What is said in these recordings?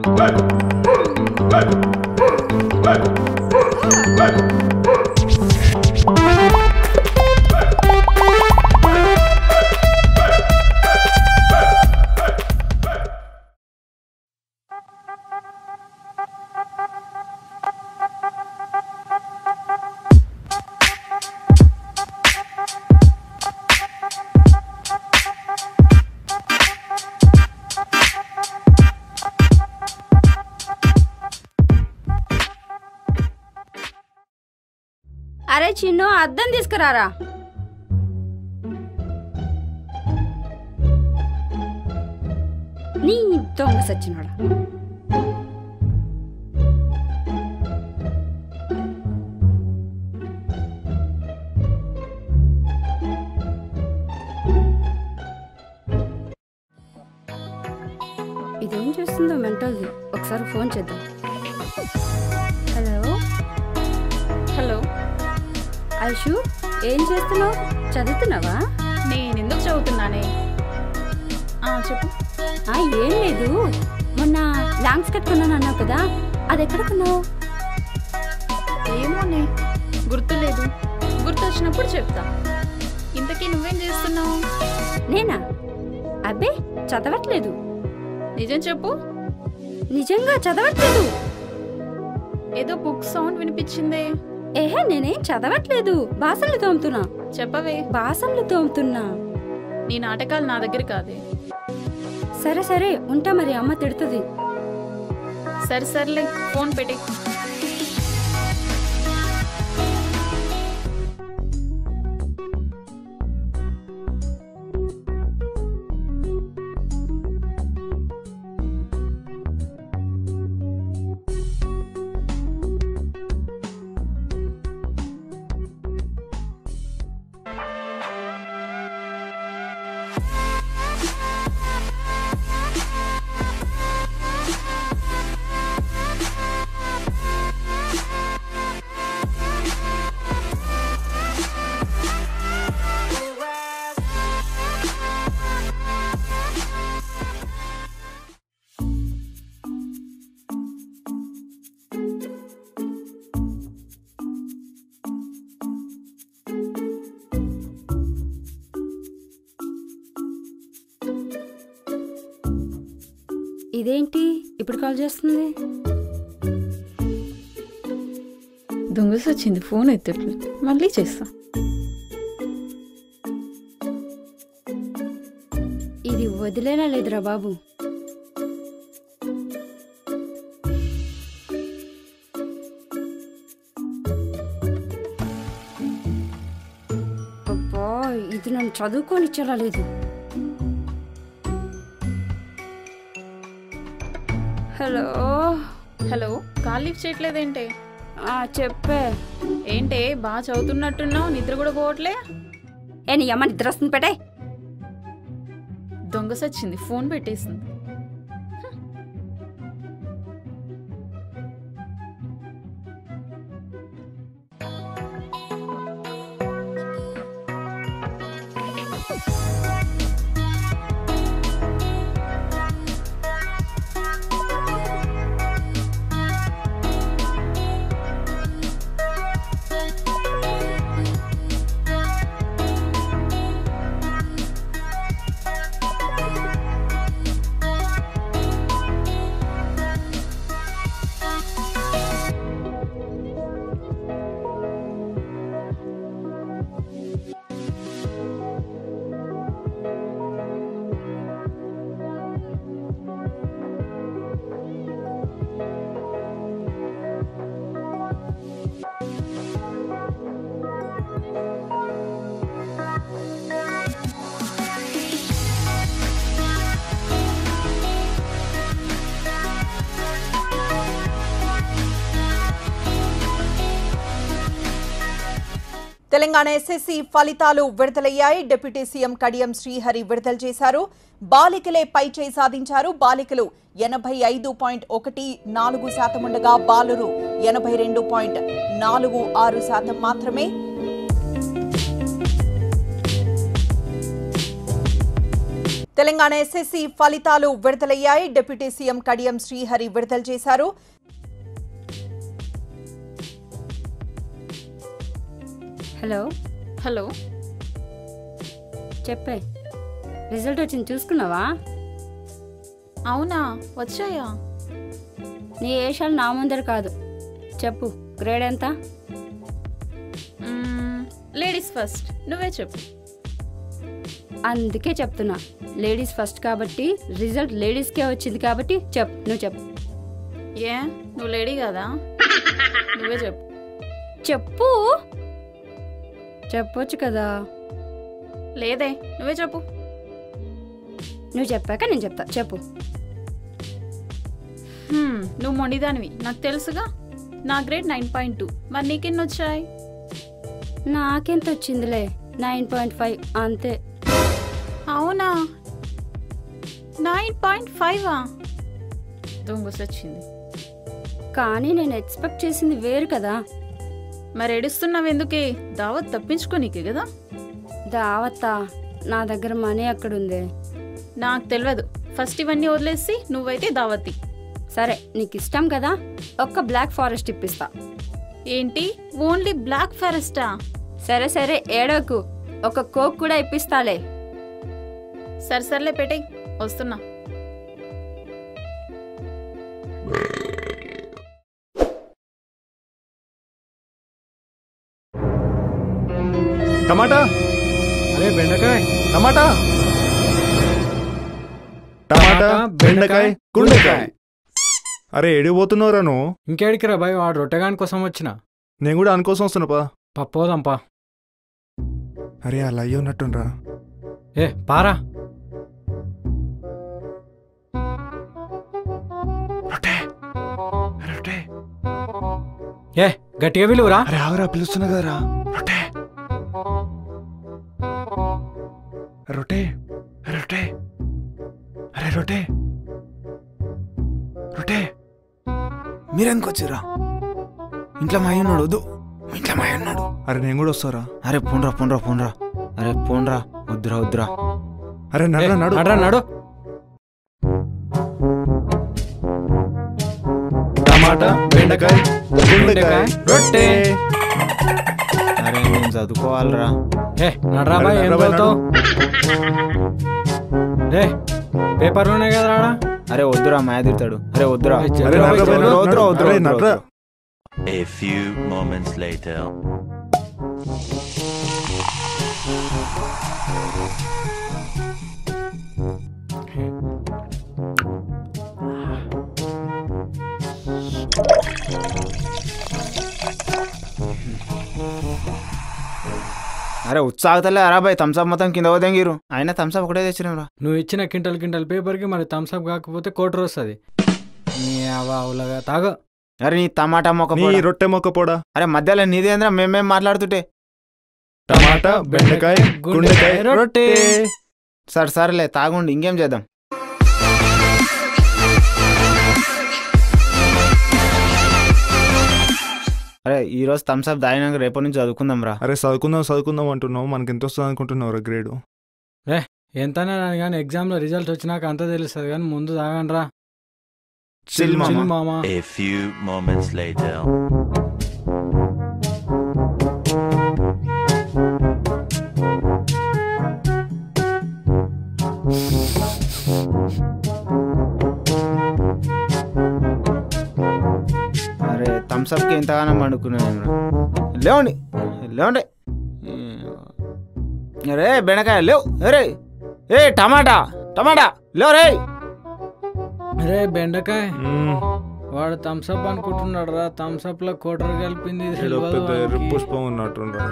అరే చిన్ను అద్దం తీసుకురారా నీ దొంగ సచ్చినోడా ఇదేం చేస్తుందో మెంటల్ది ఒకసారి ఫోన్ చేద్దాం హలో హలో ఐషు ఏం చేస్తున్నావు చదువుతున్నావా నేను ఎందుకు చదువుతున్నానే ఆ, చెప్పు ఆ, ఏం లేదు మొన్న లాంగ్స్ కట్టుకున్నాను అన్నావు కదా అది ఎక్కడ కొన్నావు ఏమోనే గుర్తులేదు గుర్తొచ్చినప్పుడు చెప్తా ఇంతకీ నువ్వేం చేస్తున్నావు నేనా అబ్బే చదవట్లేదు నిజం చెప్పు నిజంగా చదవట్లేదు ఏదో బుక్ సౌండ్ వినిపించిందే ఏహే నేనేం చదవట్లేదు బాసన్లు తోముతున్నా చెప్పవే బాసన్లు తోముతున్నా నీ నాటకాలు నా దగ్గర కాదే సరే సరే ఉంటా మరి అమ్మ తిడుతుంది సరే సర్లే ఫోన్ పెట్టి ఇదేంటి ఇప్పుడు కాల్ చేస్తుంది దొంగసి వచ్చింది ఫోన్ ఎత్తట్లేదు మళ్ళీ చేస్తా ఇది వదిలేలా లేదురా బాబు అబ్బా ఇది నన్ను చదువుకోనిచ్చేలా లేదు హలో హలో కాల్ లిఫ్ట్ చేయట్లేదేంటే ఆ, చెప్పే ఏంటే బాగా చదువుతున్నట్టున్నావు నిద్ర కూడా పోవట్లే ఏ నీ అమ్మ నిద్ర వస్తుంది పెట్టే దొంగ సచ్చింది ఫోన్ పెట్టేసింది తెలంగాణ ఎస్ఎస్సి ఫలితాలు విడుదలయ్యాయి డిప్యూటీ సీఎం కడియం శ్రీహరి విడుదల చేశారు బాలికలే పై చేయి సాధించారు బాలికలు ఎనభై ఐదు పాయింట్ ఒకటి నాలుగు శాతం ఉండగా బాలురు ఎనభై రెండు పాయింట్ నాలుగు ఆరు శాతం మాత్రమే తెలంగాణ ఎస్ఎస్సి ఫలితాలు విడుదలయ్యాయి డిప్యూటీ సీఎం కడియం శ్రీహరి విడుదల చేశారు హలో హలో చెప్పే రిజల్ట్ వచ్చింది చూసుకున్నావా అవునా వచ్చాయా నీ ఏషాలు నా ముందర కాదు చెప్పు గ్రేడ్ ఎంత లేడీస్ ఫస్ట్ నువ్వే చెప్పు అందుకే చెప్తున్నా లేడీస్ ఫస్ట్ కాబట్టి రిజల్ట్ లేడీస్కే వచ్చింది కాబట్టి చెప్పు నువ్వు చెప్పు ఏ నువ్వు లేడీ కదా నువ్వే చెప్పు చెప్పు చెప్పొచ్చు కదా లేదే నువ్వే చెప్పు నువ్వు చెప్పాక నేను చెప్తా చెప్పు హ్మ్, నువ్వు మొండిదానివి నాకు తెలుసుగా నా గ్రేడ్ నైన్ పాయింట్ టూ మరి నీకెన్ని వచ్చాయి నాకెంత వచ్చిందిలే నైన్ పాయింట్ ఫైవ్ అంతే అవునా నైన్ పాయింట్ ఫైవా దొంగస్ వచ్చింది కానీ నేను ఎక్స్పెక్ట్ చేసింది వేరు కదా మరి ఏడుస్తున్నావు ఎందుకే దావత్ తప్పించుకోనీకే కదా దావత్తా నా దగ్గర మనీ అక్కడుంది నాకు తెలియదు ఫస్ట్ ఇవన్నీ వదిలేసి నువ్వైతే దావతి సరే నీకు ఇష్టం కదా ఒక్క బ్లాక్ ఫారెస్ట్ ఇప్పిస్తా ఏంటి ఓన్లీ బ్లాక్ ఫారెస్టా సరే సరే ఏడోకు ఒక కోక్ కూడా ఇప్పిస్తాలే సరే సర్లే పెట్టే వస్తున్నా టమాటా అరే బెండకాయ టమాటా టమాటా బెండకాయ గుండెకాయ అరే ఎడిపోతున్నావురా నువ్వు ఇంకేడికి రా బాయ్ వాడు రొట్టెగాని కోసం వచ్చిన నేను కూడా అనుకోసం వస్తున్నా పప్పోదాంపా అరే అలా అయ్యి ఉన్నట్టుండ్రా ఏ పారా రొట్టె రొట్టె ఏ గట్టిగా విలువరా అరే ఆవరా పిలుస్తున్నా కదరా రొట్టె రొట్టె రొట్టె అరే రొట్టె రొట్టె మీరెందుకు వచ్చిర్రా ఇంట్లో మా అయ్య ఉన్నాడు వద్దు ఇంట్లో మా అయ్య ఉన్నాడు అరే నేను కూడా వస్తారా అరే పోన్రా పోన్రా పోన్రా అరే పోన్రా వద్దురా వద్దురా అరే ఏ, నడు నడు నడురా నడు టమాటా బెండకాయ గుండెకాయ రొట్టె అరే నేను చదువుకోవాలిరా ఏ నడరా బాయ్ ఏం నడరా బాయ్, చదువుతావు రే పేపర్లు ఉన్నాయి కదా రాడా అరే వద్దురా మాయ తిడతాడు అరే వద్దురా ఏ, అరే చదువురా నడరా బాయ్, బాయ్, చదువురా. నడు. వద్దురా వద్దురా అరే, వద్దురా, నడరా. వద్దురా. A few moments later. అరే ఉత్సాహతలే అరా బాయ్ థమ్స్అప్ మొత్తం కింద పోదెంగిరు అయినా థమ్స్అప్ ఒకటే తెచ్చినారా నువ్వు ఇచ్చిన కింటల్ కింటల్ పేపర్కి మరి థమ్స్అప్ కాకపోతే కోటర్ వస్తుంది నీ అవావులగా తాగు అరే నీ టమాటా మొక్క నీ పోడా. రొట్టె మొక్క పోడా అరే మధ్యలో నీదేంద్రా మేమేం మాట్లాడుతుంటే టమాటా బెండకాయ గుండెకాయ రొట్టె సరే సరేలే తాగుండి ఇంకేం చేద్దాం అరే ఈ రోజు థమ్స్అప్ దాగినాక రేపటి నుంచి చదువుకుందాం రా అరే చదువుకుందాం చదువుకుందాం అంటున్నావు మనకి ఎంత వస్తుంది అనుకుంటున్నావు గ్రేడ్ ఎంతనే కానీ ఎగ్జామ్లో రిజల్ట్ వచ్చినాక అంతా తెలుస్తుంది కానీ ముందు తాగండి రా చిల్ మామ. చిల్ మామ A few moments later. అరే థమ్స్అప్కి ఎంతగానో పండుకున్నాను రా లేవండి లేవండి అరే బెండకాయ లేవు అరే ఏ టమాటా టమాటా లేవు రే అరే బెండకాయ మ్మ్. వాడు థమ్స్అప్ అనుకుంటున్నాడు రా థమ్స్అప్ లో కోటర్ కలిపింది ఇది ఏదో తెలియదు పెద్ద ఎర్ర వానికి. పుష్పం ఉన్నట్టుండ్రా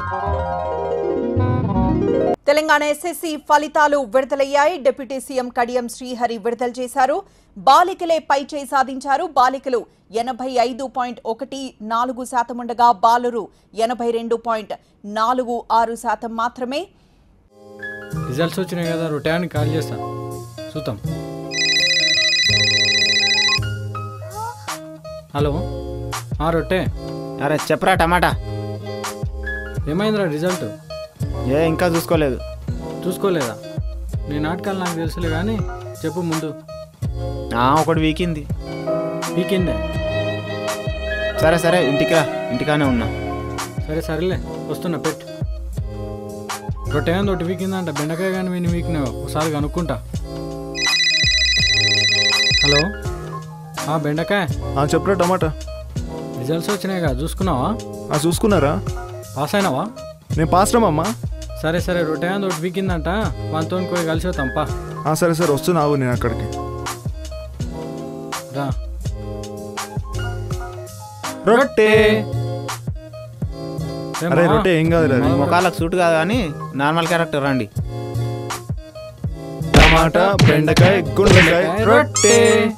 తెలంగాణ ఎస్ఎస్సి ఫలితాలు విడుదలయ్యాయి డిప్యూటీ సీఎం కడియం శ్రీహరి విడుదల చేశారు బాలికలే పై చేయి సాధించారు బాలికలు ఎనభై ఐదు పాయింట్ ఒకటి నాలుగు శాతం ఉండగా బాలురు ఎనభై రెండు పాయింట్ నాలుగు ఆరు శాతం మాత్రమే రిజల్ట్స్ వచ్చినాయి కదా రొటాన్ని కాల్ చేస్తా చూద్దాం హలో ఆ రొట్టె అరే చెప్పరా టమాటా ఏమైందిరా రిజల్ట్ ఏ ఇంకా చూసుకోలేదు చూసుకోలేదా నీ నాటకాలు నాకు తెలుసులే కానీ చెప్పు ముందు ఆ, ఒకటి వీకింది పీకిందే సరే సరే ఇంటికి రా ఇంటికానే ఉన్నా సరే సరేలే వస్తున్నా పెట్టు రొట్టె కానీ ఒకటి వీకిందంట బెండకాయ కానీ విని వీకినావు ఒకసారి కనుక్కుంటా హలో ఆ బెండకాయ ఆ చెప్పరా టమాటా రిజల్ట్స్ వచ్చినాయిగా చూసుకున్నావా ఆ చూసుకున్నారా పాస్ అయినావా నేను పాస్ రామమ్మా సరే సరే రొట్టె కానీ ఒకటి వీకిందంట మనతో పోయి కలిసి వస్తాం పా ఆ సరే సరే వస్తున్నావు నేను అక్కడికి రా రొట్టె అరే రొట్టె ఏం కాదు మీ ముఖాలకు సూట్ కాదు కానీ నార్మల్ క్యారెక్టర్ రండి టమాటా బెండకాయ గుండెకాయ రొట్టె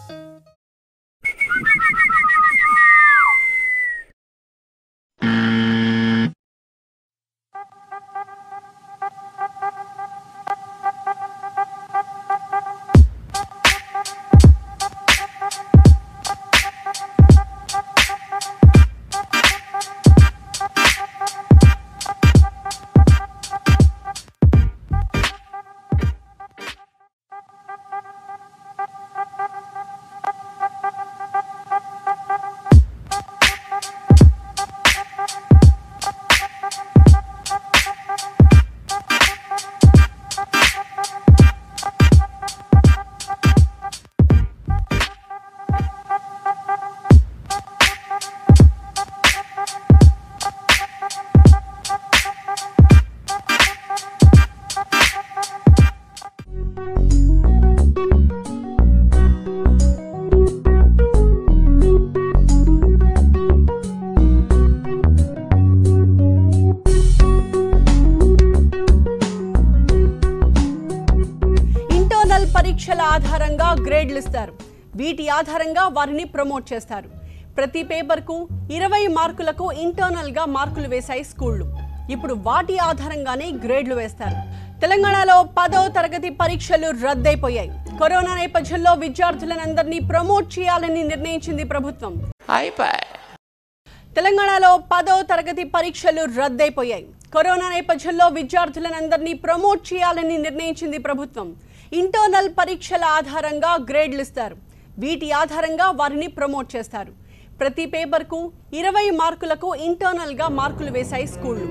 ఇంటర్నల్ పరీక్షల ఆధారంగా గ్రేడ్లు ఇస్తారు వీటి ఆధారంగా వారిని ప్రమోట్ చేస్తారు ప్రతి పేపర్కు ఇరవై మార్కులకు ఇంటర్నల్గా మార్కులు వేశాయి స్కూళ్ళు ఇప్పుడు వాటి ఆధారంగానే గ్రేడ్లు వేస్తారు తెలంగాణలో పదో తరగతి పరీక్షలు రద్దయిపోయాయి కరోనా నేపథ్యంలో విద్యార్థులనందరినీ ప్రమోట్ చేయాలని నిర్ణయించింది ప్రభుత్వం తెలంగాణలో పదో తరగతి పరీక్షలు రద్దయిపోయాయి కరోనా నేపథ్యంలో విద్యార్థులనందరినీ ప్రమోట్ చేయాలని నిర్ణయించింది ప్రభుత్వం ఇంటర్నల్ పరీక్షల ఆధారంగా గ్రేడ్లు ఇస్తారు వీటి ఆధారంగా వారిని ప్రమోట్ చేస్తారు ప్రతి పేపర్కు ఇరవై మార్కులకు ఇంటర్నల్గా మార్కులు వేశాయి స్కూళ్ళు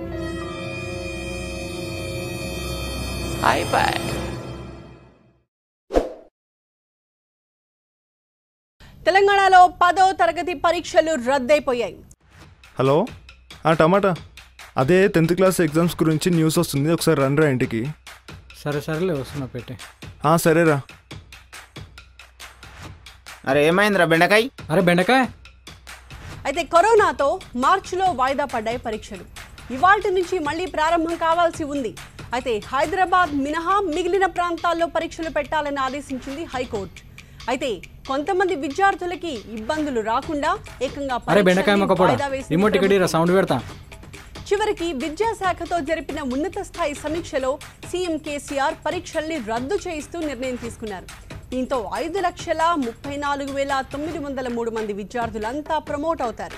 తెలంగాణలో పదో తరగతి పరీక్షలు రద్దయిపోయాయి హలో ఆ టమాటా అదే టెన్త్ క్లాస్ ఎగ్జామ్స్ గురించి న్యూస్ వస్తుంది ఒకసారి రండిరా ఇంటికి సరే సరేలే వస్తున్నా పెట్టే ఆ సరేరా అరే ఏమైందిరా బెండకాయ్ అరే బెండకాయ అయితే కరోనాతో మార్చిలో వాయిదా పడ్డాయి పరీక్షలు ఇవాల్టి నుంచి మళ్ళీ ప్రారంభం కావాల్సి ఉంది అయితే హైదరాబాద్ మినహా మిగిలిన ప్రాంతాల్లో పరీక్షలు పెట్టాలని ఆదేశించింది హైకోర్టు అయితే కొంతమంది విద్యార్థులకి ఇబ్బందులు రాకుండా ఏకంగా అరే బెండకాయ పరీక్షల్ని మొక్క వాయిదా వేసింది రిమోట్ ఇక్కడ ప్రభుత్వం. సౌండ్ పెడతా చివరికి విద్యాశాఖతో జరిపిన ఉన్నత స్థాయి సమీక్షలో సీఎం కేసీఆర్ పరీక్షల్ని రద్దు చేయిస్తూ నిర్ణయం తీసుకున్నారు దీంతో ఐదు లక్షల ముప్పై నాలుగు వేల తొమ్మిది వందల మూడు మంది విద్యార్థులంతా ప్రమోట్ అవుతారు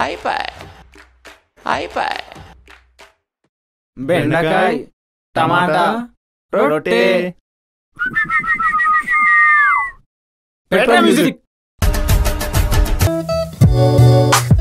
బెండకాయ్ టమాటా రొట్టె పెట్టరా మ్యూజిక్